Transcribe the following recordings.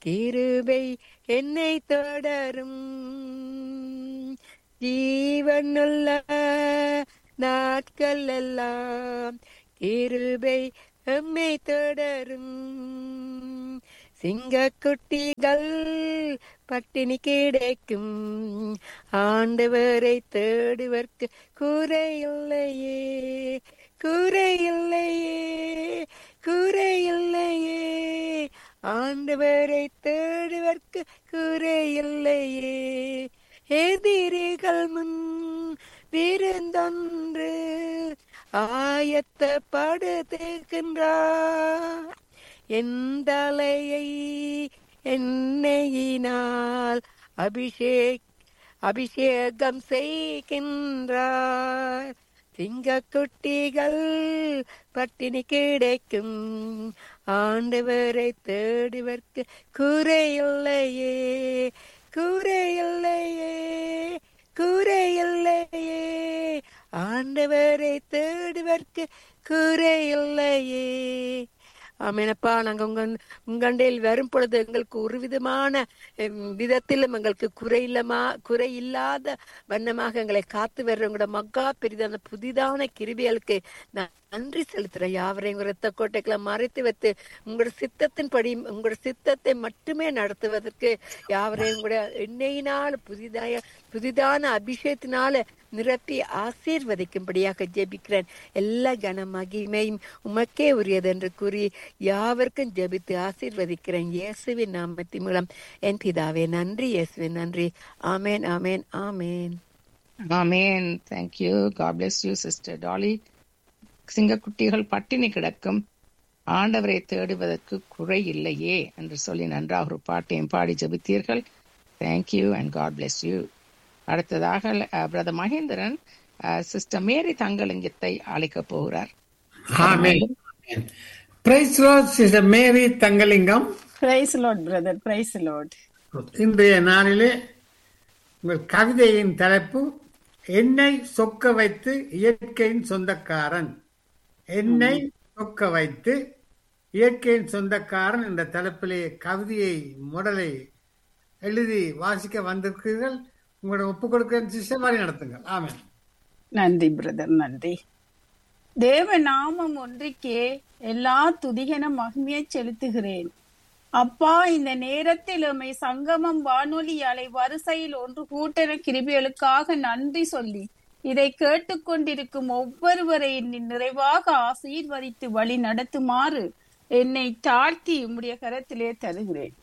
கிருபை என்னை தொடரும் ஜீவனுள்ள நாட்கள் எல்லாம் கிருபை எம்மை தொடரும் சிங்கக்குட்டிகள் பட்டினி கிடைக்கும் ஆண்டவரை தேடுவர்க்கு குறையில்லையே குறையில்லையே குறையில்லையே ஆண்டவரை தேடுவர்க்கு குறையில்லையே எதிரிகள் முன் விருந்தொன்று ஆயத்தப்படுத்துகின்றார் என் தலையை எண்ணெயினால் அபிஷேக் அபிஷேகம் செய்கின்றார் சிங்கக்குட்டிகள் பட்டினி கிடைக்கும் ஆண்டவரை தேடுவர்க்கு குறையில்லையே குறையில்லையே குறையில்லையே ஆண்டவரை தேடுவர்க்கு குறையில்லையே ஆமேனப்பா நாங்க உங்க உங்கண்டையில் வரும் பொழுது எங்களுக்கு ஒரு விதமான விதத்திலும் எங்களுக்கு குறையில்லமா குறை இல்லாத வண்ணமாக எங்களை காத்து வர்ற உங்களோட மக்கா பெரிதான புதிதான கிருபிகளுக்கு நன்றி செலுத்துற யாவரையும் இரத்த கோட்டைகளை மறைத்து வைத்து உங்களோட சித்தத்தின்படி உங்களோட சித்தத்தை மட்டுமே நடத்துவதற்கு யாவரையும் கூட எண்ணெயினால் புதிதாய புதிதான அபிஷேகத்தினால நிரப்பி ஆசீர்வதிக்கும்படியாக ஜெபிக்கிறேன் எல்லா கன மகிமையும் உமக்கே உரியது என்று கூறி யாவருக்கும் ஜெபித்து ஆசீர்வதிக்கிறேன் இயேசுவின் நாமத்தின் மூலம் என் பிதாவே நன்றி இயேசுவின் நன்றி ஆமேன் ஆமேன் ஆமேன் ஆமேன் thank you God bless you sister Dolly சிங்கக்குட்டிகள் பட்டினி கிடக்கும் ஆண்டவரை தேடுவதற்கு குறை இல்லையே என்று சொல்லி நன்றாக ஒரு பாட்டையும் பாடி ஜபித்தீர்கள் thank you and God bless you அடுத்ததாக பிரதர் மகேந்திரன் சிஸ்டர் மேரி தங்கலிங்கத்தை அழைக்க போகிறார் praise Lord sister Mary Thangalingam praise Lord brother praise Lord இன்றைய நாளிலே உங்கள் கவிதையின் தலைப்பு என்னை சொக்க வைத்து இயற்கையின் சொந்தக்காரன் என்னை சொக்க வைத்து இயற்கையின் சொந்தக்காரன் என்ற தலைப்பிலே கவிதையை முடலை எழுதி வாசிக்க வந்திருக்கிறீர்கள் உங்களோட ஒப்புக் கொடுக்க சிஸ்டர் மாதிரி நடத்துங்கள் ஆமாம் நன்றி பிரதர் நன்றி தேவ நாமம் ஒன்றிக்கே எல்லா துதிகன மகிமையை செலுத்துகிறேன் அப்பா இந்த நேரத்தில் உமை சங்கமம் வானொலி அலை வரிசையில் ஒன்று கூட்டண கிருபிகளுக்காக நன்றி சொல்லி இதை கேட்டுக்கொண்டிருக்கும் ஒவ்வொருவரையும் நிறைவாக ஆசீர்வதித்து வழி நடத்துமாறு என்னை தாழ்த்தி உம்முடைய கரத்திலே தருகிறேன்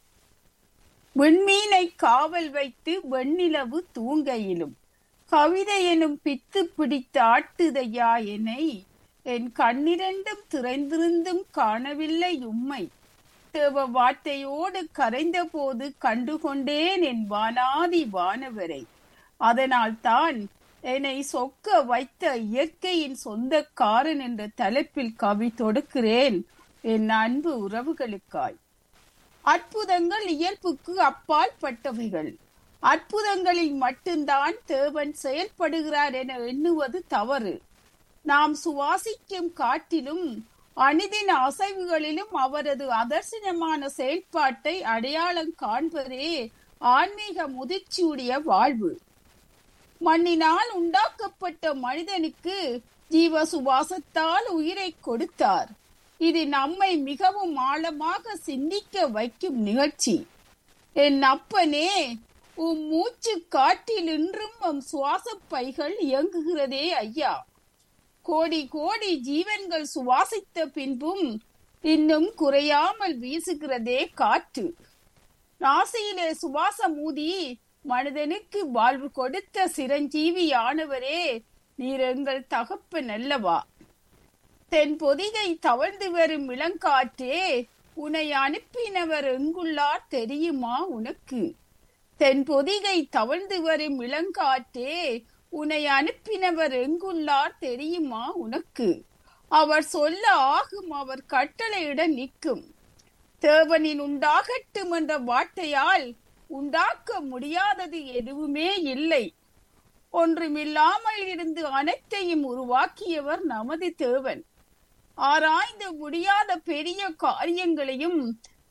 விண்மீனை காவல் வைத்து வெண்ணிலவு தூங்கையிலும் கவிதை எனும் பித்து பிடித்து ஆட்டுதையா என்னை என் கண்ணிரண்டும் திறந்திருந்தும் காணவில்லை உம்மை தேவ வார்த்தையோடு கரைந்த போது கண்டுகொண்டேன் என் வானாதி வானவரை அதனால் தான் என்னை சொக்க வைத்த இயற்கையின் சொந்தக்காரன் என்ற தலைப்பில் கவி தொடுக்கிறேன் என் அன்பு உறவுகளுக்காய் அற்புதங்கள் இயல்புக்கு அப்பால் பட்டவைகள் அற்புதங்களில் மட்டும்தான் தேவன் செயல்படுகிறார் என எண்ணுவது தவறு நாம் சுவாசிக்கும் காட்டிலும் அணிதின அசைவுகளிலும் அவரது அதர்சனமான செயல்பாட்டை அடையாளம் காண்பதே ஆன்மீக முதிர்ச்சியுடைய வாழ்வு மண்ணினால் உண்டாக்கப்பட்ட மனிதனுக்கு ஜீவ சுவாசத்தால் உயிரை கொடுத்தார் இது நம்மை மிகவும் ஆழமாக சிந்திக்க வைக்கும் நிகழ்ச்சி என் அப்பனே உம் மூச்சு காற்றில் இன்றும் உம் சுவாச பைகள் இயங்குகிறதே ஐயா கோடி கோடி ஜீவன்கள் சுவாசித்த பின்பும் இன்னும் குறையாமல் வீசுகிறதே காற்று நாசியிலே சுவாசம் ஊதி மனிதனுக்கு வாழ்வு கொடுத்த சிரஞ்சீவியானவரே நீர் எங்கள் தகப்பன் அல்லவா தென் பொதிகை தவழ்ந்து வரும் இளங்காற்றே உன்னை அனுப்பினவர் எங்குள்ளார் தெரியுமா உனக்கு தென் பொதிகை தவழ்ந்து வரும் இளங்காற்றே உன்னை அனுப்பினவர் எங்குள்ளார் தெரியுமா உனக்கு அவர் சொல்ல ஆகும் அவர் கட்டளையிட நிற்கும் தேவனின் உண்டாகட்டும் என்ற வார்த்தையால் உண்டாக்க முடியாதது எதுவுமே இல்லை ஒன்றுமில்லாமல் இருந்து அனைத்தையும் உருவாக்கியவர் நமது தேவன் ஆராய்ந்து முடியாத பெரிய காரியங்களையும்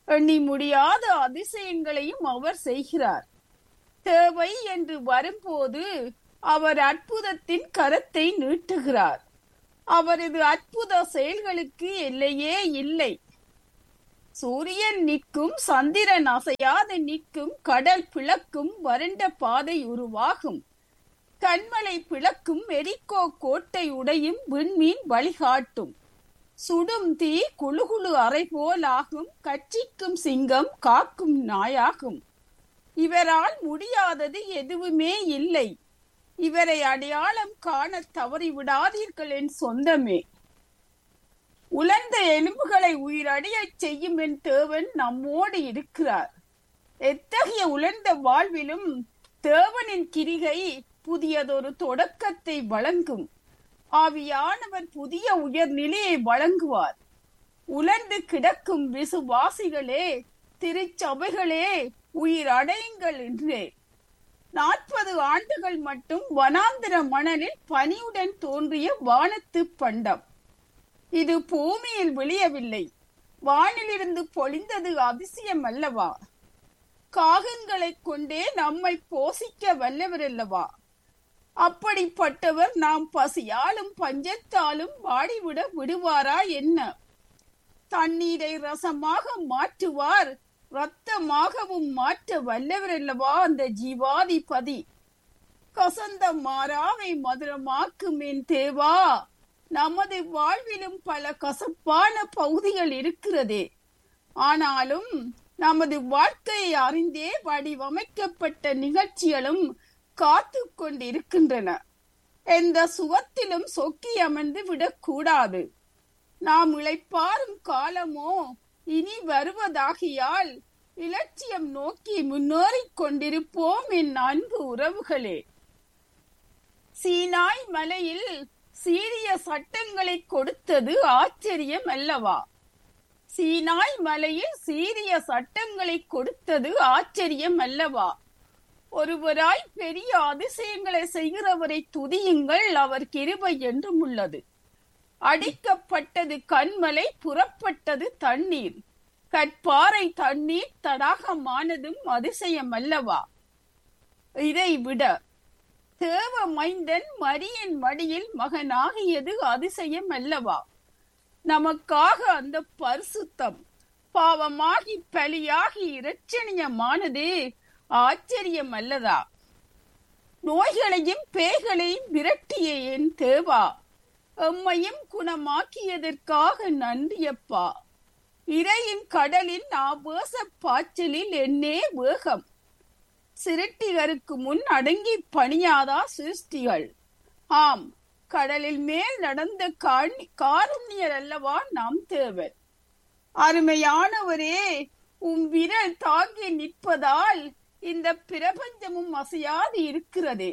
எண்ணி முடியாத அதிசயங்களையும் அவர் செய்கிறார் தேவை என்று வரும்போது அவர் அற்புதத்தின் கரத்தை நீட்டுகிறார் அவரது அற்புத செயல்களுக்கு எல்லையே இல்லை சூரியன் நிற்கும் சந்திரன் அசையாது நிற்கும் கடல் பிளக்கும் வறண்ட பாதை உருவாகும் கண்மலை பிளக்கும் எரிக்கோ கோட்டை உடையும் விண்மீன் வழிகாட்டும் சுடும் தீ குழுகுழு அறை போலாகும் கட்சிக்கும் சிங்கம் காக்கும் நாயாகும் இவரால் முடியாதது எதுவுமே இல்லை இவரை அடையாளம் காண தவறி விடாதீர்கள் என் சொந்தமே உலர்ந்த எலும்புகளை உயிரடையச் செய்யும் என் தேவன் நம்மோடு இருக்கிறார் எத்தகைய உலர்ந்த வாழ்விலும் தேவனின் கிரிகை புதியதொரு தொடக்கத்தை வழங்கும் ஆவியானவர் புதிய உயர்நிலையை வழங்குவார் உலர்ந்து கிடக்கும் விசுவாசிகளே திருச்சபைகளே உயிர் அடையுங்கள் என்றே நாற்பது ஆண்டுகள் மட்டும் வனாந்திர மணலில் பனியுடன் தோன்றிய வானத்து பண்டம் இது பூமியில் விழியவில்லை வானிலிருந்து பொழிந்தது அதிசயம் அல்லவா காகங்களை கொண்டே நம்மை போசிக்க வல்லவர் அல்லவா அப்படிப்பட்டவர் நாம் பசியாலும் பஞ்சத்தாலும் வாடிவிட விடுவாரா என்ன தண்ணீரை ரசமாக மாற்றுவார் ரத்தமாகவும் மாற்ற வல்லவர் அல்லவா அந்த ஜீவாதிபதி கசந்த மாறாவை மதுரமாக்கும் என் தேவா நமது வாழ்விலும் பல கசப்பான பகுதிகள் இருக்கிறதே ஆனாலும் நமது வாழ்க்கையை அறிந்தே வடிவமைக்கப்பட்ட நிகழ்ச்சிகளும் காத்து கொண்டிருக்கின்றன எந்த சுகத்திலும் சொக்கி அமர்ந்து விடக்கூடாது நாம் இளைப்பாறும் காலமோ இனி வருவதாகியால் இலட்சியம் நோக்கி முன்னேறிக் கொண்டிருப்போம் என் அன்பு உறவுகளே சீனாய் மலையில் சீரிய சட்டங்களை கொடுத்தது ஆச்சரியம் அல்லவா சீனாய் மலையில் சீரிய சட்டங்களை கொடுத்தது ஆச்சரியம் அல்லவா ஒருவராய் பெரிய அதிசயங்களை செய்கிறவரை துதியுங்கள் அவர் கிருபை என்றும் உள்ளது அடிக்கப்பட்டது கண்மலை புறப்பட்டது தண்ணீர் கற்பாறை தண்ணீர் தடாகமானதும் அதிசயம் அல்லவா இதை விட தேவ மைந்தன் மரியன் மடியில் மகனாகியது அதிசயம் அல்லவா நமக்காக அந்த பரிசுத்தம் பாவமாகி பலியாகி இரட்சணியமானது ஆச்சரியம் அல்லதா நோய்களையும் பேய்களையும் விரட்டிய என் தேவா எம்மையும் குணமாக்கியதற்காக நன்றியப்பா இறையின் கடலின் ஆபாச பாய்ச்சலில் என்னே வேகம் சிருட்டிகருக்கு முன் அடங்கி பணியாதா சிருஷ்டிகள் ஆம் கடலில் மேல் நடந்த காருண்யர் அல்லவா நாம் தேவர் அருமையானவரே உம் விரல் தாங்கி நிற்பதால் இந்த பிரபஞ்சமும் அசையாது இருக்கிறதே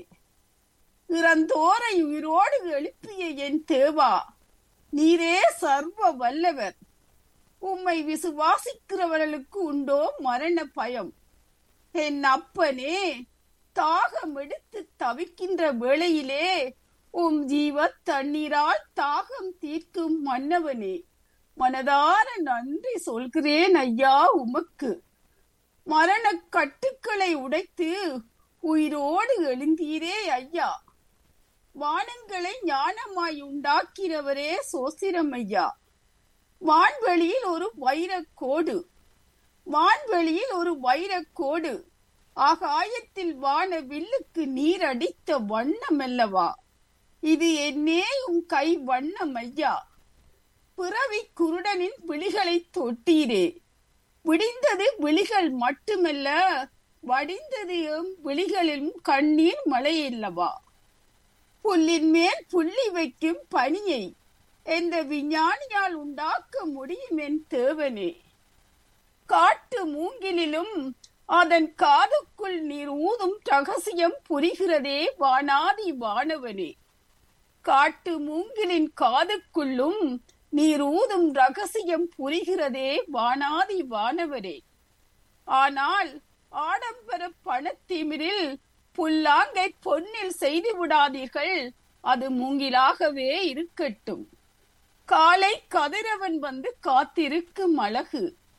இறந்தோரை உயிரோடு எழுப்பிய என் தேவா நீரே சர்வ வல்லவர் உம்மை விசுவாசிக்கிறவர்களுக்கு உண்டோ மரண பயம் என் அப்பனே தாகம் எடுத்து தவிக்கின்ற வேளையிலே உம் ஜீவ தண்ணீரால் தாகம் தீர்க்கும் மன்னவனே மனதார நன்றி சொல்கிறேன் ஐயா உமக்கு மரண கட்டுக்களை உடைத்து உயிரோடு எழுந்தீரே ஐயா வானங்களை ஞானமாய் உண்டாக்கிறவரே சோசிரம் ஐயா வான்வெளியில் ஒரு வைரக்கோடு வான்வெளியில் ஒரு வைரக்கோடு ஆகாயத்தில் வான வில்லுக்கு நீர் அடித்த வண்ணம் அல்லவா இது என்னே உன் கை வண்ணம் ஐயா பிறவி குருடனின் விழிகளை தொட்டீரே விடிந்தது விழிகள் மட்டுமல்ல வடிந்தது எம் விழிகளிலும் கண்ணீர் மழை அல்லவா புல்லின் மேல் புள்ளி வைக்கும் பணியை எந்த விஞ்ஞானியால் உண்டாக்க முடியும் என் தேவனே காட்டு மூங்கிலிலும் அதன் காதுக்குள் நீர் ஊதும் ரகசியம் புரிகிறதே வானாதி வானவனே காட்டு மூங்கிலின் காதுக்குள்ளும் நீர் ஊதும் ரகசியம் புரிகிறதே வானாதி வானவரே ஆனால் ஆடம்பர பணத்திமிரில் புல்லாங்கை பொன்னில் செய்து விடாதீர்கள் அது மூங்கிலாகவே இருக்கட்டும் காலை கதிரவன் வந்து காத்திருக்கும் அழகு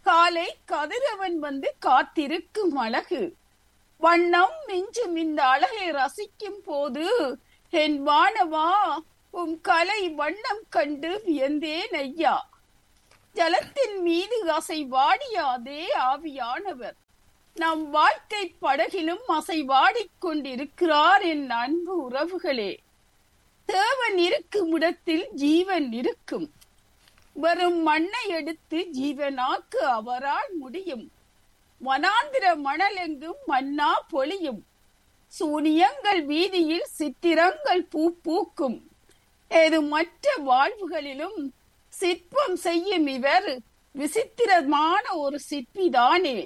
காலை கதிரவன் வந்து காத்திருக்கும் அழகு வண்ணம் மிஞ்சும் இந்த அழகை ரசிக்கும் போது என் வானவா உம் கலை வண்ணம் கண்டு வியந்தேன் ஐயா ஜலத்தின் மீது அசை வாடியாதே ஆவியானவர் நம் வாழ்க்கை படகிலும் அசை வாடிக்கொண்டிருக்கிறார் என் அன்பு உறவுகளே தேவன் இருக்கும் இடத்தில் ஜீவன் இருக்கும் வரும் மண்ணை எடுத்து ஜீவனாக்கு அவரால் முடியும் வனாந்திர மணலெங்கும் மன்னா பொழியும் சூனியங்கள் வீதியில் சித்திரங்கள் பூ பூக்கும் ஏது மற்ற வாழ்வுகளிலும் சிற்பம் செய்யும் இவர் விசித்திரமான ஒரு சிற்பிதானே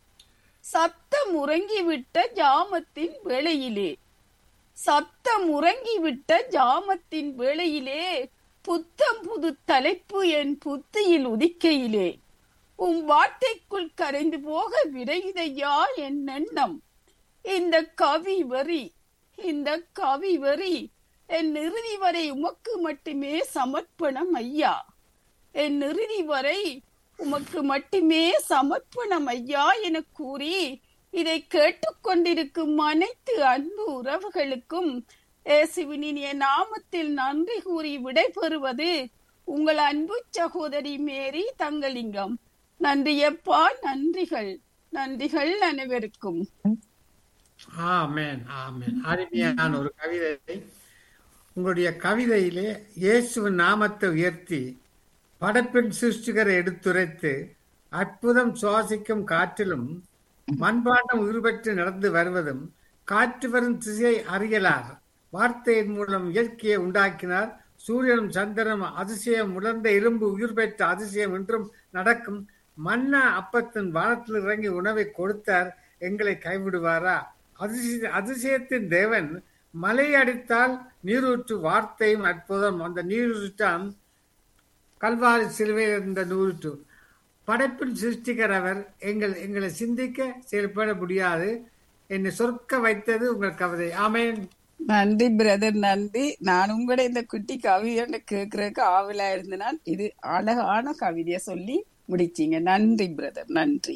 சத்தம் உறங்கிவிட்ட ஜாமத்தின் வேளையிலே சத்தம் உறங்கிவிட்ட ஜாமத்தின் வேளையிலே புத்தம் புது தலைப்பு என் புத்தியில் உதிக்கையிலே உம் வார்த்தைக்குள் கரைந்து போக விரையுதையா என் எண்ணம் இந்த கவி வரி இந்த கவி வரி என் இறுதி வரை உமக்கு மட்டுமே சமர்ப்பணம் ஐயா என் இறுதி வரை உமக்கு மட்டுமே சமர்ப்பணம் ஐயா என கூறி இதை கேட்டுக்கொண்டிருக்கும் அனைத்து அன்பு உறவுகளுக்கும் இயேசுவினிய நாமத்தில் நன்றி கூறி விடைபெறுவது உங்கள் அன்பு சகோதரி மேரி தங்கலிங்கம் நன்றியப்பா நன்றிகள் நன்றிகள் அனைவருக்கும் ஆமென் ஆமென் அருமையான ஒரு கவிதை உங்களுடைய கவிதையிலே இயேசுவின் நாமத்தை உயர்த்தி படைப்பின் சிருஷ்டிகரை எடுத்துரைத்து அற்புதம் சுவாசிக்கும் காற்றிலும் மண்பாண்டம் உயிர் பெற்று நடந்து வருவதும் காற்று வரும் திசையை அறியலார் வார்த்தையின் மூலம் இயற்கையை உண்டாக்கினார் சூரியனும் சந்திரனும் அதிசயம் உணர்ந்த இரும்பு உயிர் பெற்ற அதிசயம் என்றும் நடக்கும் மன்னா அப்பத்தின் வானத்தில் இறங்கி உணவை கொடுத்தார் எங்களை கைவிடுவாரா அதிசய அதிசயத்தின் தேவன் மலை அடித்தால் நீரூற்று வார்த்தையும் அற்புதம் அந்த நீரூற்றாம் கல்வாரி சிலுவையில் இருந்த நூறுற்று படைப்பின் சிருஷ்டிகர் அவர் எங்கள் எங்களை சிந்திக்க செயல்பட முடியாது என்னை சொற்க வைத்தது உங்கள் கவிதை ஆமேன் நன்றி பிரதர் நன்றி நான் உங்களோட இந்த குட்டி கவிதை கேட்கறதுக்கு ஆவலா இருந்தனால் இது அழகான கவிதைய சொல்லி முடிச்சீங்க நன்றி பிரதர் நன்றி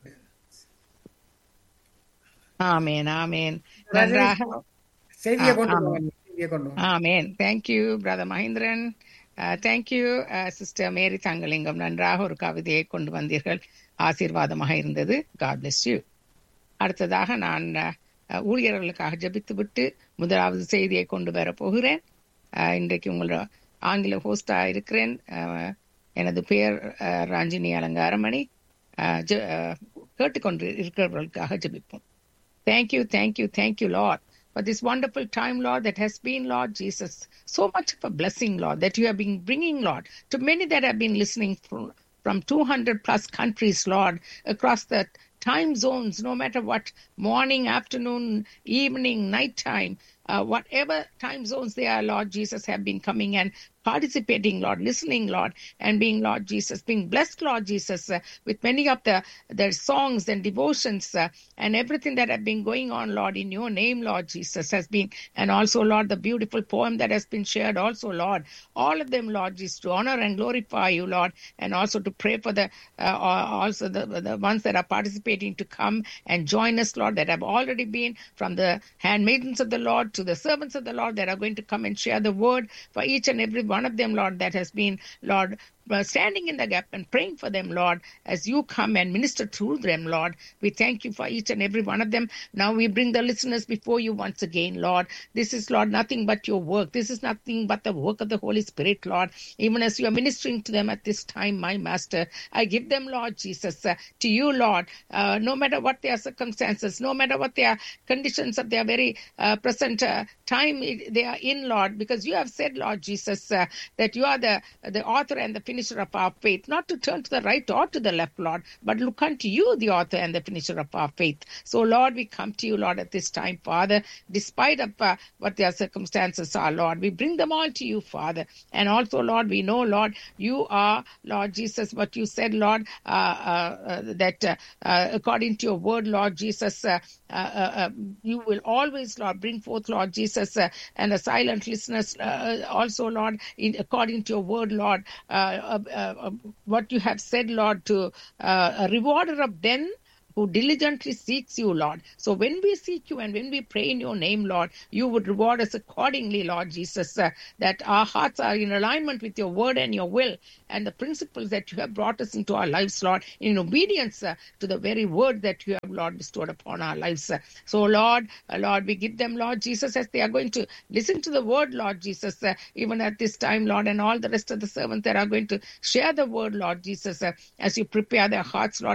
ஆமேன் ஆமேன் நன்றாக செய்தியை கொண்டு ஆ, வாங்க, செய்தியை கொண்டு வாங்க. ஆமேன் thank you brother Mahendran thank you sister Mary Thangalingam நன்றாக ஒரு கவிதையை கொண்டு வந்தீர்கள் ஆசீர்வாதமாக இருந்தது காட் bless யூ அடுத்ததாக நான் அஹ், ஊழியர்களுக்காக ஜெபித்து விட்டு முதலாவது செய்தியை கொண்டு வர போகிறேன் அஹ், இன்றைக்கு உங்களோட ஆங்கில ஹோஸ்டா இருக்கிறேன் அஹ், எனது பெயர் அஹ், ராஞ்சினி அலங்காரமணி அஹ், ஜெ- அஹ், கேட்டுக்கொண்டு இருக்கிறவர்களுக்காக ஜெபிப்போம் Thank you, thank you, thank you, Lord, for this wonderful time, Lord, that has been, Lord Jesus, so much of a blessing, Lord, that you have been bringing, Lord, to many that have been listening from, from 200 plus countries, Lord, across the time zones, no matter what, morning, afternoon, evening, nighttime, uh, whatever time zones they are, Lord Jesus, have been coming and participating, Lord, listening, Lord, and being, Lord Jesus, being blessed, Lord Jesus, uh, with many of the their songs and devotions uh, and everything that have been going on, Lord, in your name, Lord Jesus, has been, and also, Lord, the beautiful poem that has been shared, also, Lord, all of them, Lord Jesus, to honor and glorify you, Lord, and also to pray for the uh, also the the ones that are participating to come and join us, Lord, that have already been from the handmaidens of the Lord to the servants of the Lord that are going to come and share the word for each and every one of them, Lord, that has been, Lord, uh, standing in the gap and praying for them, Lord, as you come and minister through them, Lord. We thank you for each and every one of them. Now we bring the listeners before you once again, Lord. This is, Lord, nothing but your work. This is nothing but the work of the Holy Spirit, Lord. Even as you are ministering to them at this time, my Master, I give them, Lord Jesus, uh, to you, Lord, uh, no matter what their circumstances, no matter what their conditions of their very uh, present uh, time they are in, Lord, because you have said, Lord Jesus, uh, that you are the the author and the finisher of our faith, not to turn to the right or to the left, Lord, but look unto you, the author and the finisher of our faith. So, Lord, we come to you, Lord, at this time, Father, despite of uh, what their circumstances are, Lord, we bring them all to you, Father, and also, Lord, we know, Lord, you are, Lord Jesus, what you said, Lord, uh, uh, uh, that uh, uh, according to your word, Lord Jesus, uh, uh, uh, you will always, Lord, bring forth, Lord Jesus, uh, and the silent listeners uh, also, Lord, in according to your word, Lord, uh, uh, uh, uh, what you have said, Lord, to uh, a rewarder of them who diligently seeks you, Lord. So when we seek you and when we pray in your name, Lord, you would reward us accordingly, Lord Jesus, uh, that our hearts are in alignment with your word and your will and the principles that you have brought us into our lives, Lord, in obedience uh, to the very word that you have, Lord, bestowed upon our lives. Uh, So, Lord, uh, Lord, we give them, Lord Jesus, as they are going to listen to the word, Lord Jesus, uh, even at this time, Lord, and all the rest of the servants that are going to share the word, Lord Jesus, uh, as you prepare their hearts, Lord